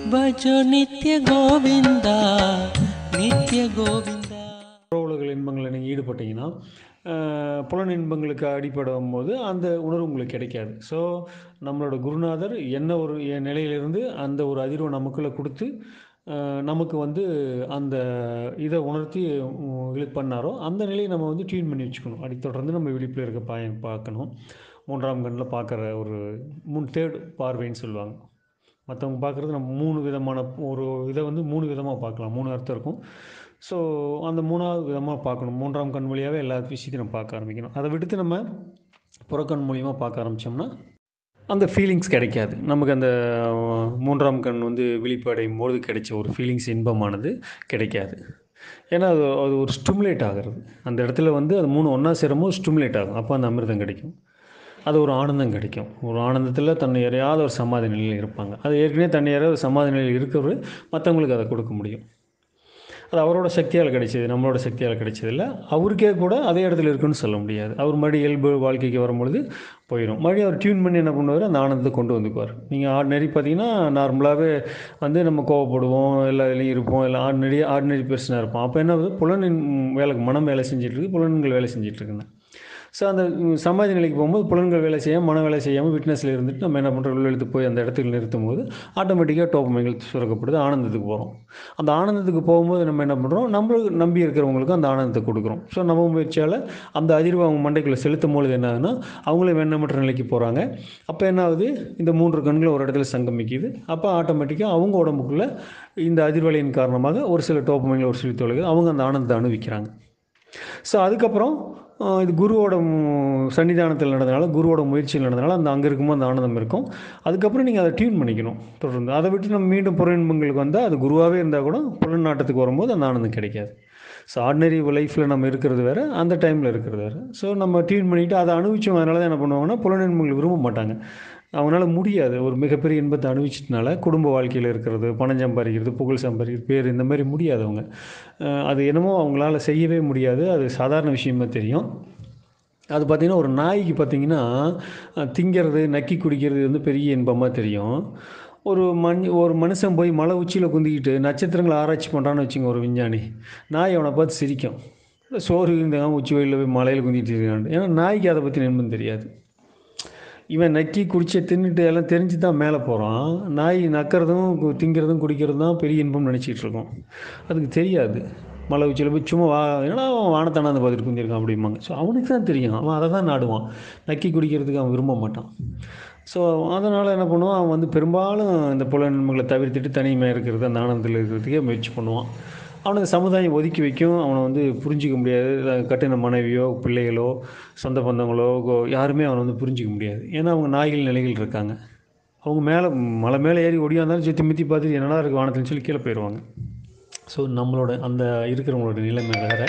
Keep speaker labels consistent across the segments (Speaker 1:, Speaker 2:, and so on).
Speaker 1: भजो नित्य गोविन्दा नित्य गोविन्दा
Speaker 2: உலக இன்பங்களில் நீங்கள் ஈடுபட்டீங்கன்னா அஹ், புலன் இன்பங்களுக்கு அடிப்படும் போது அந்த உணர்வு உங்களுக்கு கிடைக்காது ஸோ நம்மளோட குருநாதர் என்ன ஒரு எ- நிலையிலிருந்து அந்த ஒரு அதிர்வை நமக்குள்ளே கொடுத்து அஹ், நமக்கு வந்து அந்த இதை உணர்த்தி உம், இது பண்ணாரோ அந்த நிலையை நம்ம வந்து டியூன் பண்ணி வச்சுக்கணும் அடி தொடர்ந்து நம்ம விழிப்பில் இருக்க பாய பார்க்கணும் மூன்றாம் கண்ணில் பார்க்குற ஒரு மூணு தேர்ட் பார்வைன்னு சொல்லுவாங்க மற்றவங்க பார்க்குறது நம்ம மூணு விதமான ஒரு இதை வந்து மூணு விதமாக பார்க்கலாம் மூணு அர்த்தம் இருக்கும் ஸோ அந்த மூணாவது விதமாக பார்க்கணும் மூன்றாம் கண் வழியாகவே எல்லா விஷயத்தையும் நம்ம பார்க்க ஆரம்பிக்கணும் அதை விடுத்து நம்ம புறக்கண் மூலியமாக பார்க்க ஆரம்பித்தோம்னா அந்த ஃபீலிங்ஸ் கிடைக்காது நமக்கு அந்த அஹ், மூன்றாம் கண் வந்து விழிப்படையும் போது கிடைச்ச ஒரு ஃபீலிங்ஸ் இன்பமானது கிடைக்காது ஏன்னா அது அது ஒரு ஸ்டிமுலேட் ஆகிறது அந்த இடத்துல வந்து அது மூணு ஒன்றா சேரும்போது ஸ்டிமுலேட் ஆகும் அப்போ அந்த அமிர்தம் கிடைக்கும் அது ஒரு ஆனந்தம் கிடைக்கும் ஒரு ஆனந்தத்தில் தன்னை எறையாத ஒரு சமாதி நிலையில் இருப்பாங்க அது ஏற்கனவே தன்னை எறையாத ஒரு சமாதி நிலையில் இருக்கிறவர் மற்றவங்களுக்கு அதை கொடுக்க முடியும் அது அவரோட சக்தியால் கிடைச்சது நம்மளோட சக்தியால் கிடைச்சதில்ல அவருக்கே கூட அதே இடத்துல இருக்குன்னு சொல்ல முடியாது அவர் மறுபடியும் இயல்பு வாழ்க்கைக்கு வரும்பொழுது போயிடும் மறுபடியும் அவர் டியூன் பண்ணி என்ன பண்ணுவார் அந்த ஆனந்தத்தை கொண்டு வந்துக்குவார் நீங்கள் ஆர்டினரி பார்த்தீங்கன்னா நார்மலாகவே வந்து நம்ம கோவப்படுவோம் எல்லா இதுலையும் இருப்போம் இல்லை ஆர்டினரி ஆர்டினரி பர்சனாக இருப்போம் அப்போ என்ன ஆகுது புலனின் வேலை மனம் வேலை செஞ்சுட்டு இருக்கு புலன்கள் வேலை செஞ்சுட்டு இருக்குங்க ஸோ அந்த ம், சமாதி நிலைக்கு போகும்போது புலன்கள் வேலை செய்யாமல் மன வேலை செய்யாமல் விட்னஸில் இருந்துட்டு நம்ம என்ன பண்ணுறோம் உள்ள எடுத்து போய் அந்த இடத்துல நிறுத்தும் போது ஆட்டோமேட்டிக்காக டோப்பமைகள் சுரக்கப்படுது ஆனந்தத்துக்கு போகிறோம் அந்த ஆனந்தத்துக்கு போகும்போது நம்ம என்ன பண்ணுறோம் நம்மளுக்கு நம்பி இருக்கிறவங்களுக்கு அந்த ஆனந்தத்தை கொடுக்குறோம் ஸோ நம்ம முயற்சியால் அந்த அதிர்வு அவங்க மண்டைக்குள்ளே செலுத்தும் பொழுது என்ன ஆகுதுன்னா அவங்களே வெண்ணமற்ற நிலைக்கு போகிறாங்க அப்போ என்ன ஆகுது இந்த மூன்று கண்களும் ஒரு இடத்துல சங்கமிக்குது அப்போ ஆட்டோமேட்டிக்காக அவங்க உடம்புக்குள்ளே இந்த அதிர்வலையின் காரணமாக ஒரு சில டோப்பமைகள் ஒரு சில தொழில்கள் அவங்க அந்த ஆனந்தத்தை அனுபவிக்கிறாங்க ஸோ அதுக்கப்புறம் ஆஹ், இது குருவோட ம், சன்னிதானத்தில் நடந்தனால குருவோட முயற்சியில் நடந்தனால அந்த அங்கே இருக்கும்போது அந்த ஆனந்தம் இருக்கும் அதுக்கப்புறம் நீங்கள் அதை டியூன் பண்ணிக்கணும் தொடர்ந்து அதை விட்டு நம்ம மீண்டும் புற இன்பங்களுக்கு வந்தால் அது குருவாகவே இருந்தால் கூட புலன் நாட்டத்துக்கு வரும்போது அந்த ஆனந்தம் கிடைக்காது ஸோ ஆர்டினரி லைஃப்பில் நம்ம இருக்கிறது வேறு அந்த டைமில் இருக்கிறது வேறு ஸோ நம்ம டியூன் பண்ணிவிட்டு அதை அனுபவிச்சோம் அதனால தான் என்ன பண்ணுவாங்கன்னா புலன் இன்பங்கள் விரும்ப மாட்டாங்க அவங்களால முடியாது ஒரு மிகப்பெரிய இன்பத்தை அனுபவிச்சதுனால குடும்ப வாழ்க்கையில் இருக்கிறது பணம் சம்பாதிக்கிறது புகழ் சம்பாதிக்கிறது பேர் இந்த மாதிரி முடியாது அவங்க அஹ் அது என்னமோ அவங்களால செய்யவே முடியாது அது சாதாரண விஷயமா தெரியும் அது பார்த்திங்கன்னா ஒரு நாய்க்கு பார்த்திங்கன்னா அஹ் திங்கிறது நக்கி குடிக்கிறது வந்து பெரிய இன்பமாக தெரியும் ஒரு மண் ஒரு மனுஷன் போய் மலை உச்சியில் குந்திக்கிட்டு நட்சத்திரங்களை ஆராய்ச்சி பண்ணுறான்னு வச்சுங்க ஒரு விஞ்ஞானி நாய் அவனை பார்த்து சிரிக்கும் இல்லை சோறு இந்த உச்சி வெயிலில் போய் மலையில் குந்திட்டு இருக்கான் ஏன்னா நாய்க்கு அதை பற்றி இன்பம் தெரியாது இவன் நக்கி குடிச்சு தின்னுட்டு எல்லாம் தெரிஞ்சு தான் மேலே போகிறான் நாய் நக்கிறதும் கு- திங்கிறதும் குடிக்கிறதும் தான் பெரிய இன்பம் நினச்சிட்டு இருக்கோம் அதுக்கு தெரியாது மலை உச்சியில் போய் சும்மா வா ஏன்னா அவன் வானத்தானே பார்த்துட்டு குந்திருக்கான் அப்படிம்பாங்க ஸோ அவனுக்கு தான் தெரியும் அவன் அதை தான் நாடுவான் நக்கி குடிக்கிறதுக்கு அவன் விரும்ப மாட்டான் ஸோ அதனால் என்ன பண்ணுவான் அவன் வந்து பெரும்பாலும் இந்த புல நன்மைகளை தவிர்த்துட்டு தனிமையாக இருக்கிறது அந்த ஆனந்தத்தில் இருக்கிறதுக்கே முயற்சி பண்ணுவான் அவனுக்கு சமுதாயம் ஒதுக்கி வைக்கும் அவனை வந்து புரிஞ்சிக்க முடியாது இல்ல கட்டின மனைவியோ பிள்ளைகளோ சொந்த பந்தங்களோ கோ- யாருமே அவனை வந்து புரிஞ்சிக்க முடியாது ஏன்னா அவங்க நாய்கள் நிலைகள் இருக்காங்க அவங்க மேலே மலை மேலே ஏறி ஒடியாந்தாலும் சுற்றி முற்றி பார்த்துட்டு என்னடா இருக்குது வானத்துன்னு சொல்லி கீழே போயிடுவாங்க ஸோ நம்மளோட அந்த இருக்கிறவங்களோட நிலைமை வேறு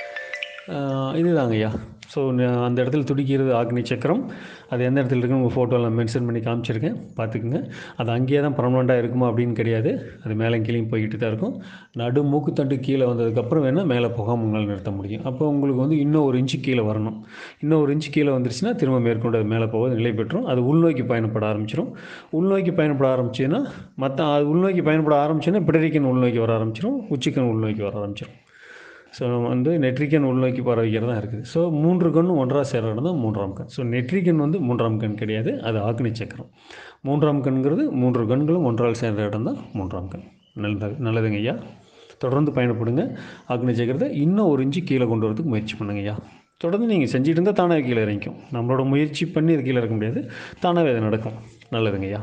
Speaker 2: இதுதாங்க ஐயா ஸோ அந்த இடத்துல துடிக்கிறது ஆக்னி சக்கரம் அது எந்த இடத்துல இருக்குன்னு உங்கள் ஃபோட்டோவில் மென்ஷன் பண்ணி காமிச்சிருக்கேன் பார்த்துக்குங்க அது அங்கேயே தான் பர்மனெண்ட்டாக இருக்குமா அப்படின்னு கிடையாது அது மேலே கீழேயும் போய்கிட்டு தான் இருக்கும் நடு மூக்குத்தண்டு கீழே வந்ததுக்கப்புறம் வேணால் மேலே போகாமல் உங்களால் நிறுத்த முடியும் அப்போ உங்களுக்கு வந்து இன்னும் ஒரு இன்ச்சு கீழே வரணும் இன்னும் ஒரு இன்ச்சு கீழே வந்துருச்சுன்னா திரும்ப மேற்கொண்டு அது மேலே போக நிலை பெற்றும் அது உள்நோக்கி பயணப்பட ஆரம்பிச்சிடும் உள்நோக்கி பயணப்பட ஆரம்பிச்சுன்னா மற்ற அது உள்நோக்கி பயணப்பட ஆரம்பிச்சுன்னா பிடரிக்கன் உள்நோக்கி வர ஆரம்பிச்சிடும் உச்சிக்கன் உள்நோக்கி வர ஆரம்பிச்சிடும் ஸோ வந்து நெட்ரிக்கன் உள்நோக்கி பரவிக்கிறது தான் இருக்குது ஸோ மூன்று கண்ணும் ஒன்றா சேர்ற இடம் தான் மூன்றாம் கண் ஸோ நெட்ரிக்கன் வந்து மூன்றாம் கண் கிடையாது அது ஆக்னி சக்கரம் மூன்றாம் கண்கிறது மூன்று கண்களும் ஒன்றால் சேர்ந்த இடம் தான் மூன்றாம் கண் நல்லது நல்லதுங்க ஐயா தொடர்ந்து பயணப்படுங்க ஆக்னி சக்கரத்தை இன்னும் ஒரு இன்ச்சு கீழே கொண்டு வரதுக்கு முயற்சி பண்ணுங்க ஐயா தொடர்ந்து நீங்கள் செஞ்சுட்டு இருந்தால் தானாக கீழே இறங்கிக்கும் நம்மளோட முயற்சி பண்ணி அது கீழே இறக்க முடியாது தானாகவே அது நடக்கும் நல்லதுங்க ஐயா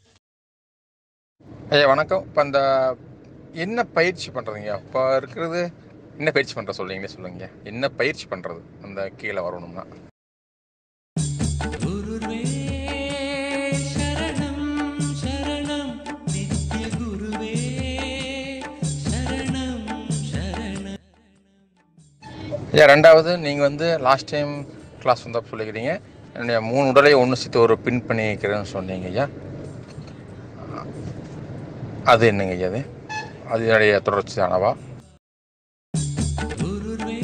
Speaker 3: ஐயா வணக்கம் இப்போ அந்த என்ன பயிற்சி பண்ணுறதுங்க இப்போ இருக்கிறது என்ன பயிற்சி பண்ணுற சொல்லுங்களே சொல்லுங்க என்ன பயிற்சி பண்ணுறது அந்த கீழே வரணும்னா
Speaker 1: गुरुर्वे शरणं शरणं नित्यगुरुवे शरणं शरणं
Speaker 3: ஐயா ரெண்டாவது நீங்கள் வந்து லாஸ்ட் டைம் கிளாஸ் வந்தப்போ சொல்லிக்கிறீங்க என்னுடைய மூணு உடலை ஒன்று சேர்த்து ஒரு பின் பண்ணி வைக்கிறேன்னு சொன்னீங்க ஐயா அது என்னங்க ஐயா அது அது என்னுடைய தொடர்ச்சியானவா
Speaker 1: गुरुर्वे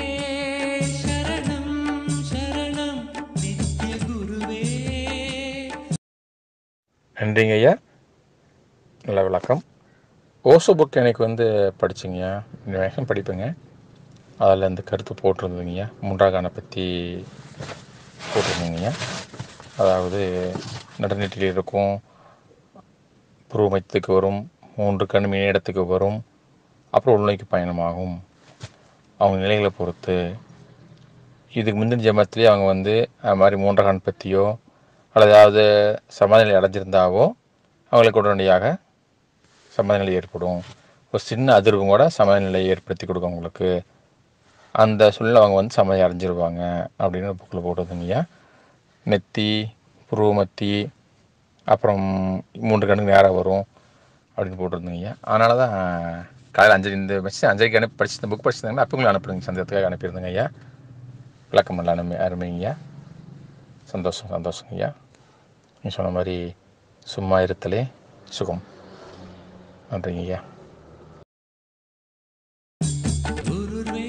Speaker 1: शरणं शरणं नित्यगुरुवे
Speaker 3: நன்றிங்க ஐயா நல்ல விளக்கம் ஓசோ புக் எனக்கு வந்து படிச்சிங்க மேக்ஸிமம் படிப்பேங்க அதில் இந்த கருத்து போட்டிருந்ததுங்க மூன்றாகானை பற்றி போட்டிருந்தீங்க அதாவது நடுநீட்டில் இருக்கும் புருவமயத்துக்கு வரும் மூன்று கண் இடத்துக்கு வரும் அப்புறம் உள்நோக்கி பயணமாகும் அவங்க நிலைகளை பொறுத்து இதுக்கு முந்தின ஜென்மத்திலே அவங்க வந்து அது மாதிரி மூன்றாம் பற்றியோ அல்லது ஏதாவது சமநிலை அடைஞ்சிருந்தாவோ அவங்களுக்கு உடனடியாக சமநிலை ஏற்படும் ஒரு சின்ன அதிர்வும் கூட சமநிலை ஏற்படுத்தி கொடுக்கும் அவங்களுக்கு அந்த சூழ்நிலை அவங்க வந்து சமநிலை அடைஞ்சிருவாங்க அப்படின்னு புக்கில் போட்டிருந்தீங்க நெத்தி புருவமத்தி அப்புறம் மூன்று கண்ணுக்கு நேராக வரும் அப்படின்னு போட்டிருந்தீங்க அதனால தான் காலையில் அஞ்சு இந்த மெசேஜ் அஞ்சரைக்கு அனுப்பி படிச்சு இந்த புக் படிச்சிருந்தாங்கன்னா அப்போ உங்களுக்கு அனுப்புறீங்க சந்தேகத்துக்காக அனுப்பியிருந்தேங்க ஐயா விளக்கம் பண்ணல அருமை அருமைங்க சந்தோஷம் சந்தோஷங்க ஐயா நீ சொன்ன மாதிரி சும்மா இருத்தலே சுகம் நன்றிங்க ஐயா
Speaker 1: குருவே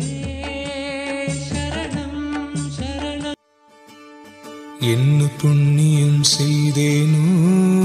Speaker 1: சரணம் சரணம்
Speaker 4: என்ன புண்ணியம் செய்தேனோ